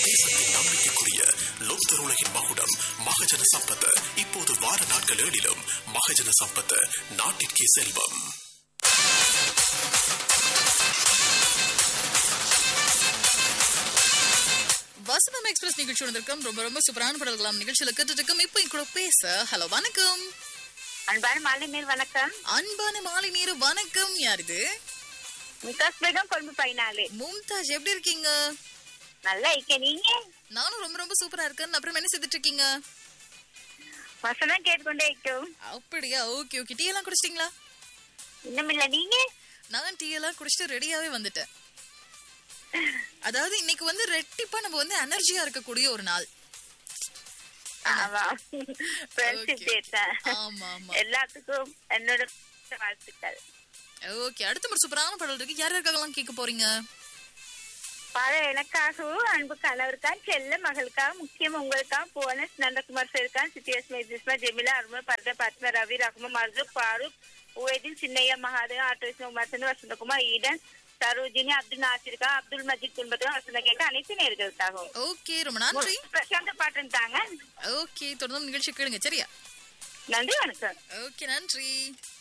தேசத்தின் நம்பிக்கைக்குரிய லோக்தர் உலகின் மகுடம் மகஜன சம்பத் இப்போது வார நாட்கள் ஏழிலும் மகஜன சம்பத் நாட்டிற்கே செல்வம் வசனம் எக்ஸ்பிரஸ் நிகழ்ச்சி வந்திருக்கோம் ரொம்ப ரொம்ப சூப்பரான பாடல்களாம் நிகழ்ச்சியில கேட்டுட்டு இருக்கோம் இப்போ என் கூட பேச ஹலோ வணக்கம் அன்பான மாலை நேர் வணக்கம் அன்பான மாலை நீரு வணக்கம் யார் இது மிகாஸ் பேகம் கொழும்பு பதினாலு மும்தாஜ் எப்படி இருக்கீங்க நல்லா இருக்க நீங்க நானும் ரொம்ப ரொம்ப சூப்பரா இருக்கேன் அப்புறம் என்ன செய்துட்டு இருக்கீங்க வசனம் கேட்டுக்கொண்டே இருக்கும் அப்படியா ஓகே ஓகே டீ எல்லாம் குடிச்சிட்டீங்களா இன்னும் இல்ல நீங்க நான் டீ எல்லாம் குடிச்சிட்டு ரெடியாவே வந்துட்டேன் அதாவது இன்னைக்கு வந்து ரெட்டிப்பா நம்ம வந்து எனர்ஜியா இருக்கக்கூடிய ஒரு நாள் ஆமா ஃப்ரெண்ட்ஷிப் Okay. டே ஆமா ஆமா எல்லாத்துக்கும் என்னோட வாழ்த்துக்கள் ஓகே அடுத்த ஒரு சூப்பரான பாடல் இருக்கு யார் யாருக்காகலாம் கேட்க போறீங்க பல எனக்காகவும் அன்பு கணவருக்கா செல்ல மகளுக்கா முக்கியம் உங்களுக்கா போனஸ் நந்தகுமார் சேர்க்கான் சித்தியஸ் மேஜிஸ்மா ஜெமிலா அருமா பரத பத்ம ரவி ரகுமா மர்ஜு பாரூக் உவேதின் சின்னையா மகாதேவன் ஆட்டோஸ் உமாசன் வசந்தகுமார் ஈடன் சரோஜினி அப்துல் நாசிருக்கா அப்துல் மஜித் குடும்பத்துக்கும் வசந்த கேட்க அனைத்து நேர்களுக்காகவும் ஓகே ரொம்ப நன்றி பிரசாந்த பாட்டன் தாங்க ஓகே தொடர்ந்து நிகழ்ச்சி கேளுங்க சரியா நன்றி வணக்கம் ஓகே நன்றி